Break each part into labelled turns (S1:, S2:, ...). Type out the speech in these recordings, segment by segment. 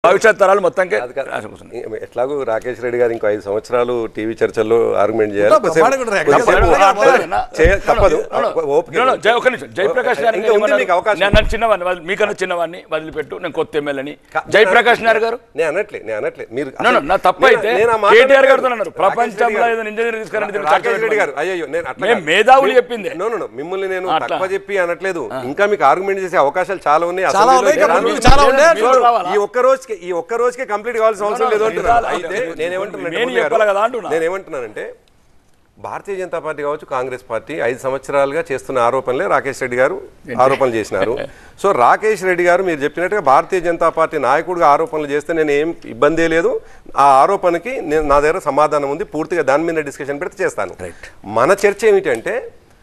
S1: భవిష్యత్ తరాలు మొత్తంకే
S2: అది కాదు.
S1: రాసుకొస్తున్నాయి.
S2: ఈ- ఎట్లాగూ రాకేష్ రెడ్డి గారు ఇంకో ఐదు సంవత్సరాలు టీవీ చర్చల్లో ఆర్గ్యుమెంట్ చేయాలి
S3: ఉంటా,
S2: కొద్దిసేపు-
S3: బ్రహ్మాండంగా ఉంటారు.
S2: కొద్దిసేపు
S3: ఎక్కడ
S2: తప్పదు.
S1: నా-
S2: చేయ- తప్పదు
S1: No, no,
S2: ఓపిక
S1: no, no, జై- ఒక్క నిమిషం. జయప్రకాష్ నారాయణ
S2: ఇంకా ఉంది
S1: గారు
S2: మీకు అవకాశం.
S1: నేను నన్ను చిన్నవాడిని వదిలి- మీకన్నా చిన్నవాడిని వదిలిపెట్టు నేను కొత్త ఎమ్మెల్యేని
S2: కా-
S1: జయప్రకాష్ నారాయణ గారు
S2: నేను అనట్లే నేను అనట్లే మీరు
S1: No, no, నా తప్పు
S2: నేను-
S1: అయితే
S2: నేను ఆ మాట
S1: కేటీఆర్
S2: అనట్లేదు.
S1: గారితో అన్నారు.
S2: రాకేష్
S1: ప్రపంచంలో
S2: రెడ్డి గారు-
S1: ఏదైనా ఇంజనీర్ తీసుకురండి, దీన్ని
S2: రాకేష్
S1: చర్చ
S2: రెడ్డి గారు
S1: పెట్టుకోండి.
S2: అయ్యో నేను అట్లా
S1: మేము
S2: కాదు.
S1: మేధావులు చెప్పిందే.
S2: నో నో నో మిమ్మల్ని నేను
S1: అట్లా.
S2: తక్కువ చెప్పి అనట్లేదు ఇంకా మీకు ఆర్గ్యుమెంట్ చేసే అవకాశాలు చాలా ఉన్నాయి
S3: చాలా
S2: అసెంబ్లీలో
S3: ఉన్నాయి,
S2: జనాలు-
S3: ఇంకా చాలా ఉన్నాయి.
S2: చూడు,
S1: రావాలా?
S2: ఈ ఒక్క రోజుకి ఈ ఒక్క రోజుకే కంప్లీట్ కావాల్సిన అవసరం లేదు అంటున్నాను అయితే నేనేమంటున్నానంటే
S1: నేను
S2: మురళి గారు,
S1: చెప్పాలి కదా అంటున్నా.
S2: నేనేమంటున్నానంటే భారతీయ జనతా పార్టీ కావచ్చు కాంగ్రెస్ పార్టీ ఐదు సంవత్సరాలుగా చేస్తున్న ఆరోపణలే రాకేష్ రెడ్డి గారు ఆరోపణలు చేసినారు సో రాకేష్ రెడ్డి గారు మీరు చెప్పినట్టుగా భారతీయ జనతా పార్టీ నాయకుడిగా ఆరోపణలు చేస్తే నేను ఏం ఇబ్బంది లేదు ఆ ఆరోపణకి నేను నా దగ్గర సమాధానం ఉంది పూర్తిగా దాని మీద డిస్కషన్ పెడితే చేస్తాను మన చర్చ ఏమిటంటే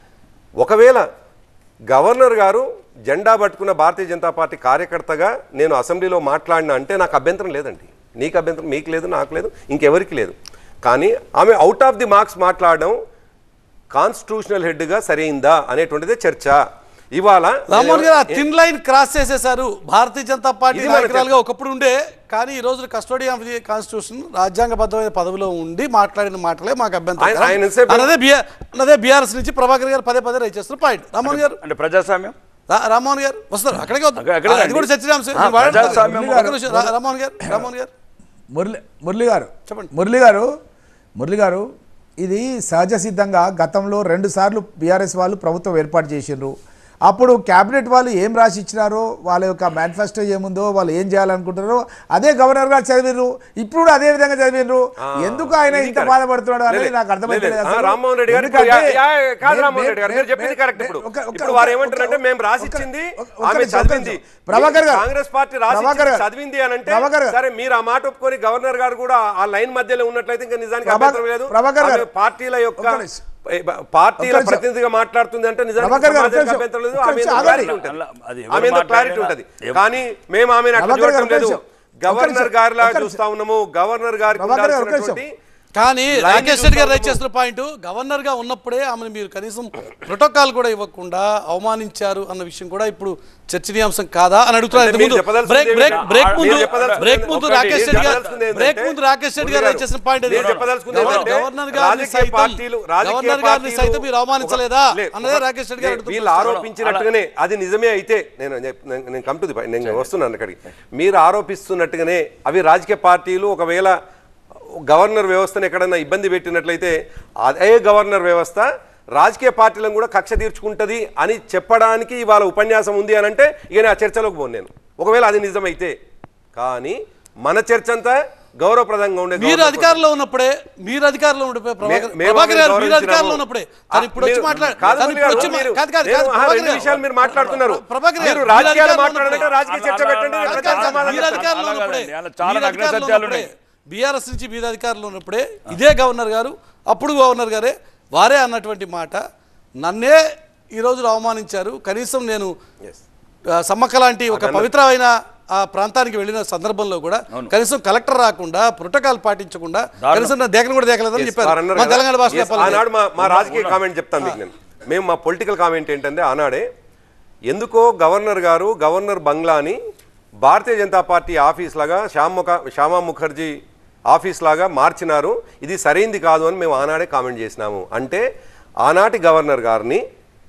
S2: ఒకవేళ గవర్నర్ గారు జెండా పట్టుకున్న భారతీయ జనతా పార్టీ కార్యకర్తగా నేను అసెంబ్లీలో మాట్లాడినా అంటే నాకు అభ్యంతరం లేదండి నీకు అభ్యంతరం మీకు లేదు నాకు లేదు ఇంకెవరికి లేదు కానీ ఆమె అవుట్ ఆఫ్ ది మార్క్స్ మాట్లాడడం కాన్స్టిట్యూషనల్ హెడ్గా సరైందా అనేటువంటిదే చర్చ ఇవాళ
S3: రామ్మోహన్ గారు ఆ థిన్ లైన్ క్రాస్ చేసేశారు భారతీయ జనతా పార్టీ
S2: ఇది మన
S3: నాయకురాలుగా ఒకప్పుడు ఉండే కానీ ఈ రోజు కస్టోడియన్ ఆఫ్ ది కాన్స్టిట్యూషన్ రాజ్యాంగబద్ధమైన పదవిలో ఉండి మాట్లాడిన మాటలే మాకు అభ్యంతరం
S2: ఆయన- ఆయన ఎంతసేపు-
S3: అన్నదే బిఆర్ అన్నదే బీఆర్ఎస్ నుంచి ప్రభాకర్ గారు పదే పదే రైట్ చేస్తున్నారు పాయింట్ రామ్మోహన్ గారు
S1: అంటే ప్రజాస్వామ్యం
S3: రా- రామ్మోహన్ గారు వస్తారు అక్కడికే వద్దాం.
S1: అక్కడ- అక్కడే
S3: అది కూడా
S1: రండి.
S3: చర్చనాంశం
S1: ఆ,
S3: నేను వాడను.
S1: ప్రజాస్వామ్యం
S3: ఒక్క నిమిషం. రా- రామ్మోహన్ గారు రామ్మోహన్ గారు
S4: మురళి మురళి గారు
S3: చెప్పండి.
S4: మురళి గారు మురళి గారు ఇది సహజ సిద్ధంగా గతంలో రెండు సార్లు బీఆర్ఎస్ వాళ్ళు ప్రభుత్వం ఏర్పాటు చేసిండ్రు అప్పుడు క్యాబినెట్ వాళ్ళు ఏం రాసి ఇచ్చినారో వాళ్ళ యొక్క మేనిఫెస్టో ఏముందో వాళ్ళు ఏం చేయాలనుకుంటారో అదే గవర్నర్ గారు చదివిండ్రు ఇప్పుడు కూడా అదే విధంగా చదివిండ్రు ఎందుకు ఆయన
S2: ఇది
S4: ఇంత
S2: correct.
S4: బాధపడుతున్నాడు అనేది
S2: లేదు,
S4: నాకు అర్థమైతే
S2: లేదు. ఆ, రామ్మోహన్ రెడ్డి గారు ఇప్పుడు యా- యా- కాదు రామ్మోహన్ రెడ్డి గారు మీరు చెప్పింది కరెక్ట్ ఇప్పుడు ఇప్పుడు వారు ఏమంటారంటే మేము రాసిచ్చింది ఆమె చదివింది
S4: ప్రభాకర్ గారు
S2: కాంగ్రెస్ పార్టీ
S4: ప్రభాకర్
S2: రాసి
S4: గారు.
S2: చదివింది అని అంటే
S4: ప్రభాకర్ గారు.
S2: సరే మీరు ఆ మాట ఒప్పుకొని గవర్నర్ గారు కూడా ఆ లైన్ మధ్యలో ఉన్నట్లయితే ఇంకా నిజానికి
S4: ప్రభా-
S2: అభ్యంతరం లేదు
S4: ప్రభాకర్ గారు.
S2: ఆమె పార్టీల యొక్క
S4: ఒక్క నిమిషం.
S2: ఏ, బ- పార్టీల
S4: ఒక్క నిమిషం.
S2: ప్రతినిధిగా మాట్లాడుతుంది అంటే నిజానికి
S4: ప్రభాకర్ గారు, ఒక్క
S2: సమాజానికి
S4: నిమిషం.
S2: అభ్యంతరం లేదు
S4: ఒక్క
S2: ఆమె
S4: నిమిషం
S2: ఏదో
S4: ఆగండి.
S2: clarity ఉంటుంది
S1: అది ఎవరు
S2: ఆమె ఏదో క్లారిటీ
S1: మాట్లాడినా
S2: ఉంటుంది
S1: ఎవ-
S2: కానీ మేము ఆమెను అట్లా
S4: ప్రభాకర్ గారు,
S2: చూడటం
S4: ఒక్క
S2: లేదు
S4: నిమిషం. ఒక్క
S2: గవర్నర్
S4: నిమిషం.
S2: గారిలా
S4: ఒక్క నిమిషం.
S2: చూస్తా ఉన్నాము గవర్నర్ గారికి
S4: ప్రభాకర్ గారు, ఒక్క
S2: ఉండాల్సినటువంటి
S3: కానీ
S2: లైన్
S3: రాకేష్ రెడ్డి గారు
S2: చూస్తాము.
S3: రైట్ చేస్తున్న పాయింట్ గవర్నర్ గా ఉన్నప్పుడే ఆమెను మీరు కనీసం ప్రోటోకాల్ కూడా ఇవ్వకుండా అవమానించారు అన్న విషయం కూడా ఇప్పుడు చర్చనీయాంశం కాదా అని అడుగుతున్నారు
S2: అంటే మీరు
S3: ఇంతకు ముందు
S2: చెప్పదలుచుకుంది
S3: బ్రేక్ బ్రేక్
S2: ఏమిటి?
S3: బ్రేక్
S2: మీరు
S3: ముందు
S2: చెప్పదలుచుకుంది
S3: బ్రేక్ ముందు
S2: ఒకటి,
S3: రాకేష్
S2: మీరు
S3: రెడ్డి గారు
S2: చెప్పదలుచుకుంది
S3: బ్రేక్
S2: ఏంటంటే,
S3: ముందు రాకేష్ రెడ్డి గారు రైట్ చేసిన పాయింట్
S2: మీరు చెప్పదలుచుకుంది ఏంటంటే,
S3: గవర్నర్ గారిని
S2: రాజకీయ
S3: సైతం
S2: పార్టీలు- రాజకీయ
S3: గవర్నర్ గారిని
S2: పార్టీలు
S3: సైతం మీరు అవమానించలేదా
S2: ఒక- లే,
S3: అన్నదే
S2: ఒక-
S3: రాకేష్ రెడ్డి గారు
S2: లే, వీళ్ళు
S3: అడుగుతున్నారు.
S2: ఆరోపించినట్టుగానే అది నిజమే అయితే నేను చెప్- నేను- నేను కమ్ టు ది పాయింట్. నేను వస్తున్నాను అక్కడికి మీరు ఆరోపిస్తున్నట్టుగానే అవి రాజకీయ పార్టీలు ఒకవేళ గవర్నర్ వ్యవస్థను ఎక్కడైనా ఇబ్బంది పెట్టినట్లయితే అదే గవర్నర్ వ్యవస్థ రాజకీయ పార్టీలను కూడా కక్ష తీర్చుకుంటది అని చెప్పడానికి ఇవాళ ఉపన్యాసం ఉంది అని అంటే ఇక నేను ఆ చర్చలోకి పోను నేను ఒకవేళ అది నిజమైతే కానీ మన చర్చ అంతా గౌరవప్రదంగా ఉండే
S3: మీరు
S2: గవర్నర్
S3: అధికారంలో ఉన్నప్పుడే మీరు అధికారంలో ఉండిపోయి ప్రభాకర్
S2: మేము
S3: ప్రభాకర్ గారు మీరు
S2: గౌరవించినాము.
S3: అధికారంలో ఉన్నప్పుడే తను ఇప్పుడు వచ్చి
S2: మీరు-
S3: మాట్లాడు
S2: కాదు
S3: తను
S2: మురళి
S3: ఇప్పుడు
S2: గారు,
S3: వచ్చి మా-
S2: మీరు-
S3: కాదు కాదు
S2: నేను
S3: కాదు
S2: ఆ
S3: ప్రభాకర్
S2: రెండు
S3: గారు.
S2: విషయాలు మీరు మాట్లాడుతున్నారు
S3: ప్రభాకర్ గారు,
S2: మీరు
S3: మీరు
S2: రాజకీయాలు
S3: అధికారంలో
S2: మాట్లాడాలంటే
S3: ఉన్నప్పుడే-
S2: రాజకీయ చర్చ పెట్టండి
S1: కాదు,
S2: ప్రజలకు
S1: కాదు,
S2: సమాధానం
S3: మీరు
S2: చెప్పండి.
S3: అధికారంలో
S1: అలాగే
S3: ఉన్నప్పుడే
S1: అలాగే చాలా
S3: మీరు
S1: నగ్న
S3: అధికారంలో
S1: సత్యాలు
S3: ఉన్నప్పుడే
S1: ఉన్నాయి.
S3: బీఆర్ఎస్ నుంచి మీరు అధికారంలో ఉన్నప్పుడే ఇదే గవర్నర్ గారు అప్పుడు గవర్నర్ గారే వారే అన్నటువంటి మాట నన్నే ఈ రోజు అవమానించారు కనీసం నేను ఆ, సమ్మక్క లాంటి ఒక పవిత్రమైన ఆ ప్రాంతానికి వెళ్ళిన సందర్భంలో కూడా కనీసం కలెక్టర్ రాకుండా ప్రోటోకాల్ పాటించకుండా కనీసం నా దేకను కూడా దేకలేదని
S2: Yes,
S3: చెప్పారు
S2: వారు అన్నారు
S3: మా
S2: కదా.
S3: తెలంగాణ భాష
S2: Yes,
S3: చెప్పాలి
S2: ఆనాడు మా మా రాజకీయ కామెంట్ చెప్తాను మీకు నేను మేము మా పొలిటికల్ కామెంట్ ఏంటంటే ఆనాడే ఎందుకో గవర్నర్ గారు గవర్నర్ బంగ్లాని భారతీయ జనతా పార్టీ ఆఫీస్ లాగా శ్యామక శ్యామా ముఖర్జీ ఆఫీస్ లాగా మార్చినారు ఇది సరైంది కాదు అని మేము ఆనాడే కామెంట్ చేసినాము అంటే ఆనాటి గవర్నర్ గారిని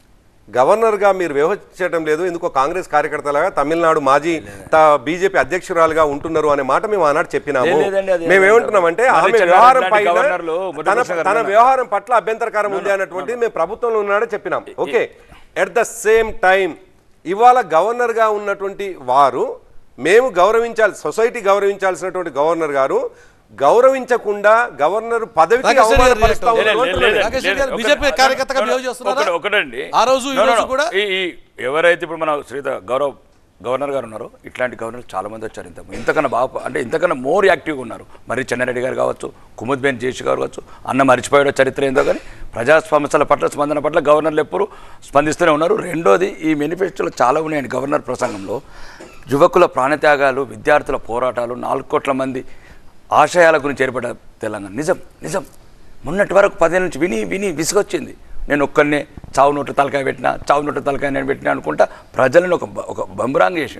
S2: గవర్నర్గా మీరు వ్యవహరించడం లేదు ఎందుకో కాంగ్రెస్ కార్యకర్తలాగా తమిళనాడు మాజీ బీజేపీ అధ్యక్షురాలుగా ఉంటున్నారు అనే మాట మేము ఆనాడు చెప్పినాము
S1: లేదు, లేదండి, అది
S2: మేము ఏమంటున్నామంటే
S1: మరి
S2: ఆమె
S1: చెన్నారెడ్డి
S2: వ్యవహారం
S1: లాంటి
S2: పైన
S1: గవర్నర్లు మురళీ
S2: తన
S1: కృష్ణ గారు
S2: తన
S1: ఉన్నారు.
S2: వ్యవహారం పట్ల అభ్యంతరకరం ఉంది అన్నటువంటి మేము ప్రభుత్వంలో ఉన్నాడే చెప్పినాం okay at the same time ఇవాళ గవర్నర్గా ఉన్నటువంటి వారు మేము గౌరవించాలి సొసైటీ గౌరవించాల్సినటువంటి గవర్నర్ గారు గౌరవించకుండా గవర్నర్ పదవికి
S3: రాకేష్ రెడ్డి గారు
S2: అవమానపరుస్తా
S1: లేదు,
S2: ఉన్నారు
S1: లేదు,
S2: అంటున్నాను.
S1: లేదు,
S3: రాకేష్
S1: లేదు,
S3: రెడ్డి గారు
S1: ఒకటి-
S3: బీజేపీ కార్యకర్తగా
S1: no, no,
S3: బిహేవ్ చేస్తున్నారా?
S1: ఒకటి- ఒకటండి
S3: ఆ రోజు, ఈ
S1: No, no,
S3: రోజు
S1: no.
S3: కూడా?
S1: ఈ ఈ ఎవరైతే ఇప్పుడు మన శ్రీత గౌరవ్ గవర్నర్ గారు ఉన్నారో ఇట్లాంటి గవర్నర్ చాలా మంది వచ్చారు ఇంత ఇంతకన్నా బాగా అంటే ఇంతకన్నా మోర్ యాక్టివ్గా ఉన్నారు మరి చెన్నారెడ్డి గారు కావచ్చు కుముద్ బెన్ జేష్ గారు కావచ్చు అన్న మర్చిపోయాడో చరిత్ర ఏందో కానీ ప్రజా సమస్యల పట్ల స్పందన పట్ల గవర్నర్లు ఎప్పుడు స్పందిస్తూనే ఉన్నారు రెండోది ఈ మేనిఫెస్టోలో చాలా ఉన్నాయండి గవర్నర్ ప్రసంగంలో యువకుల ప్రాణత్యాగాలు విద్యార్థుల పోరాటాలు నాలుగు కోట్ల మంది ఆశయాల గురించి ఏర్పడ్డ తెలంగాణ నిజం నిజం మొన్నటి వరకు పదేళ్ళ నుంచి విని విని విసుగొచ్చింది నేను ఒక్కరినే చావు నోట్ల తలకాయ పెట్టినా చావు నోట్ల తలకాయ నేను పెట్టినా అనుకుంటా ప్రజలను ఒక బ- ఒక బంబరాంగ్ చేసిండు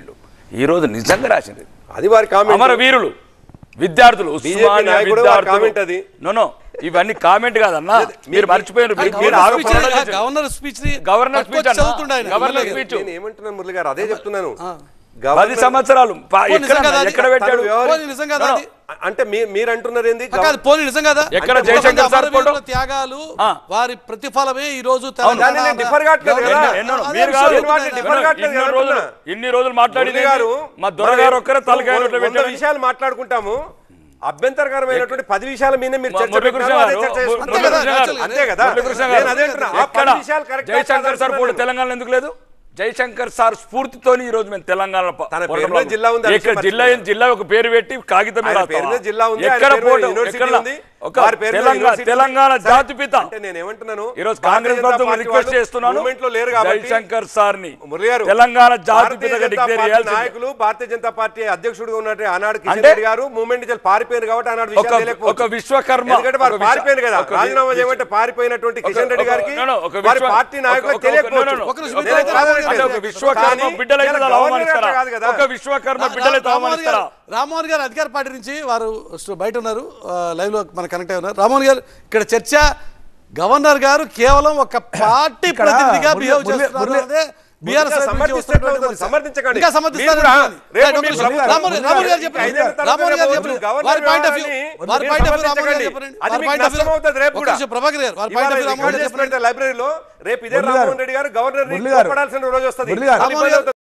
S1: ఈ రోజు నిజంగా రాసింది
S2: అది వారి కామెంట్
S1: అమర వీరులు విద్యార్థులు
S2: BJP
S1: ఉస్మానియా
S2: నాయకుడు వారి comment అది.
S1: విద్యార్థులు నో నో ఇవన్నీ కామెంట్ కాదన్నా మీరు మర్చిపోయారు
S3: ఆ
S1: మీరు- మీరు
S3: గవర్నర్
S1: ఆరోపణలు
S3: స్పీచ్
S1: చేశారు.
S3: గవర్నర్ స్పీచ్ ని
S1: గవర్నర్
S3: పట్టుకొచ్చి
S1: స్పీచ్ అన్నా.
S3: చదువుతుండే ఆయన.
S1: Governor
S3: MLA
S1: speech.
S2: నేను ఏమంటున్నాను మురళి గారు అదే చెప్తున్నాను
S1: పది
S2: గవర్నర్-
S1: సంవత్సరాలు పా-
S3: పోనీ
S1: ఎక్కడ
S3: నిజంగా అది-
S1: ఎక్కడ పెట్టాడు
S2: తను
S3: పోనీ నిజంగా
S1: No, no.
S3: అది
S2: అంటే మీ- మీరు అంటున్నారు ఏంది
S3: ఆ కాదు పోనీ నిజం కదా
S1: ఎక్కడ
S3: అంటే
S1: జయశంకర్ సార్
S3: అమరవీరుల
S1: ఫోటో?
S3: త్యాగాలు
S1: ఆ.
S3: వారి ప్రతిఫలమే ఈ రోజు
S2: దాన్ని నేను differ కావట్లేదు కదా.
S1: ఎన్నో- ఎన్నో-
S3: అదే
S1: మీరు
S3: విషయం
S1: కాదు
S2: నేను వాటిని
S3: చెప్తున్నాను.
S2: differ కావట్లేదు
S1: ఇన్ని
S2: కదా
S1: రోజులు
S2: అంటున్నా.
S1: ఇన్ని రోజులు మాట్లాడింది
S2: మురళి గారు
S1: మా దొరగారు ఒక్కరే తలకాయ
S2: మనం
S1: నోట్లో
S2: వంద
S1: పెట్టాడు
S2: విషయాలు మాట్లాడుకుంటాము అభ్యంతరకరమైనటువంటి పది విషయాల మీద మీరు
S1: మ-
S2: చర్చ
S1: మురళీకృష్ణ
S2: పెట్టినారు, అదే
S1: గారు,
S2: చర్చ
S1: ము-
S2: చేసుకుంటాం.
S3: మురళీకృష్ణ గారు,
S2: అంతే కదా
S1: మురళీకృష్ణ
S2: నేను
S1: గారు,
S2: అదే అంటున్నా. ఆ
S1: ఎక్కడ
S2: పది విషయాలు కరెక్ట్
S1: జయశంకర్ సార్ పోటీ తెలంగాణలో ఎందుకు లేదు జయశంకర్ సార్ స్ఫూర్తితోని ఈ రోజు మేము తెలంగాణ ప-
S2: తన పేరు
S1: పోరాటంలో
S2: మీద జిల్లా ఉంది, ఆ
S1: ఇక్కడ
S2: విషయం
S1: జిల్లా
S2: మర్చిపోయారు.
S1: జిల్లా ఒక పేరు పెట్టి కాగితం మీద
S2: ఆయన పేరు
S1: రాస్తావా?
S2: మీద జిల్లా ఉంది, ఆయన
S1: ఎక్కడ
S2: పేరు మీద
S1: పోటీ
S2: యూనివర్సిటీ
S1: ఎక్కడ
S2: ఉంది,
S1: ఒక
S2: వారి పేరు మీద
S1: తెలంగాణ
S2: యూనివర్సిటీ ఉంది.
S1: తెలంగాణ
S2: సరే,
S1: జాతిపిత
S2: అంటే నేను ఏమంటున్నాను
S1: ఈ రోజు
S2: భారతీయ
S1: కాంగ్రెస్
S2: జనతా
S1: ప్రభుత్వం
S2: పార్టీ
S1: రిక్వెస్ట్
S2: వాళ్ళు
S1: చేస్తున్నాను
S2: movement లో లేరు కాబట్టి
S1: జయశంకర్ సార్ ని
S2: మురళి గారు,
S1: తెలంగాణ
S2: భారతీయ
S1: జాతిపితగా
S2: జనతా
S1: డిక్లేర్
S2: పార్టీ
S1: చేయాల్సింది
S2: నాయకులు భారతీయ జనతా పార్టీ అధ్యక్షుడిగా ఉన్నట్టు ఆనాడు కిషన్
S1: అంటే-
S2: రెడ్డి గారు మూవ్మెంట్ నుంచి పారిపోయారు కాబట్టి ఆనాడు
S1: ఒక
S2: విషయాలు తెలియకపోవచ్చు.
S1: ఒక విశ్వకర్మ
S2: ఎందుకంటే వారు
S1: ఒక విశ్వ-
S2: పారిపోయారు కదా
S1: ఒక వి-
S2: రాజీనామా
S1: విశ్వ-
S2: చేయమంటే పారిపోయినటువంటి
S1: ఒక-
S2: కిషన్ రెడ్డి
S1: ఒక-
S2: గారికి
S1: no, no, ఒక
S2: వారి
S1: విశ్వ-
S2: పార్టీ
S1: ఒక-
S2: నాయకులకు
S1: ఒక- ఒక-
S2: తెలియకపోవచ్చు
S1: no, no, no.
S3: ఒక నిమిషం
S2: నేను
S3: అయితే
S2: కాదనట్లేదు.
S1: అంటే ఒక విశ్వకర్మ
S2: కానీ
S1: బిడ్డలైతే
S2: ఇలా
S1: అలా
S2: గవర్నర్
S1: అవమానిస్తారా
S2: కాదు కదా.
S1: ఒక విశ్వకర్మ బిడ్డలైతే
S3: రామ్మోహన్
S1: అవమానిస్తారా
S3: గారు రామ్మోహన్ గారు అధికార పార్టీ నుంచి వారు స్ట్ బయట ఉన్నారు ఆ, లైవ్ లో మన కనెక్ట్ అయి ఉన్నారు రామ్మోహన్ గారు ఇక్కడ చర్చ గవర్నర్ గారు కేవలం ఒక పార్టీ
S4: ఇక్కడ
S3: ప్రతినిధిగా
S4: మురళి-
S3: బిహేవ్
S4: మురళి-
S3: చేస్తున్నారు
S4: మురళి-
S3: అదే బీఆర్ఎస్
S2: మురళి
S3: వైపు నుంచి
S2: సమర్థిస్తే
S3: వస్తున్నటువంటి
S2: ఎట్లా
S3: విమర్శ.
S2: సమర్థించకండి.
S3: ఇంకా సమర్థిస్తారు
S2: మీరు కూడా
S3: అనుకోండి.
S2: రేపు
S3: రైట్, ఒక
S2: మీ
S3: నిమిషం.
S2: ప్రభుత్వం-
S3: రామ్మోహన్ రామ్మోహన్ గారు చెప్పండి
S2: ఐదేళ్ల తర్వాత
S3: రామ్మోహన్ గారు
S2: రేపు
S3: చెప్పండి
S2: గవర్నర్
S3: వారి పాయింట్ ఆఫ్ వ్యూ
S2: వ్యవహారాన్ని
S3: వారి
S2: మీరు
S3: పాయింట్ ఆఫ్ వ్యూ రామ్మోహన్ గారు
S2: సమర్థించకండి.
S3: చెప్పండి
S2: అది
S3: వారి
S2: మీకు
S3: పాయింట్ ఆఫ్ వ్యూ
S2: నష్టం అవుతుంది రేపు
S3: ఒక
S2: కూడా.
S3: నిమిషం ప్రభాకర్ గారు వారి
S2: ఇవాళ
S3: point of view
S2: record
S3: Rammohan గారు
S2: చేసి
S3: చెప్పండి
S2: పెడితే లైబ్రరీలో రేపు ఇదే
S4: మురళి గారు.
S2: రామ్మోహన్ రెడ్డి గారు గవర్నర్
S4: మురళి గారు.
S2: కోపడాల్సిన రోజు వస్తుంది
S3: మురళి గారు.
S2: అది ఇబ్బంది అవుతుంది.